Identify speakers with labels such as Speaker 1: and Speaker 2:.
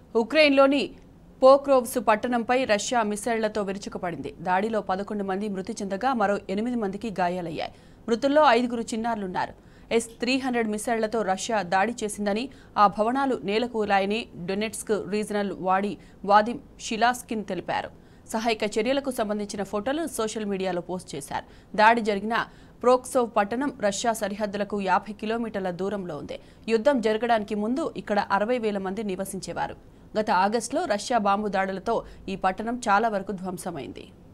Speaker 1: ఉక్రెయిన్లోని పోక్రోవ్స్ పట్టణంపై Russia మిసైళ్లతో విరుచుకుపడింది దాడిలో పదకొండు మంది మృతి చెందగా మరో ఎనిమిది మందికి గాయాలయ్యాయి మృతుల్లో ఐదుగురు చిన్నారులున్నారు ఎస్ త్రీ హండ్రెడ్ మిసైళ్లతో రష్యా దాడి చేసిందని ఆ భవనాలు నేలకూలాయని డొనెట్స్క్ రీజనల్ వాడి వాదిం షిలాస్కిన్ తెలిపారు సహాయక చర్యలకు సంబంధించిన ఫోటోలు సోషల్ మీడియాలో పోస్ట్ చేశారు దాడి జరిగిన ప్రోక్సోవ్ పట్టణం రష్యా సరిహద్దులకు యాభై కిలోమీటర్ల దూరంలో ఉంది యుద్ధం జరగడానికి ముందు ఇక్కడ అరవై వేల మంది నివసించేవారు గత ఆగస్టులో రష్యా బాంబు దాడులతో ఈ పట్టణం చాలా వరకు ధ్వంసమైంది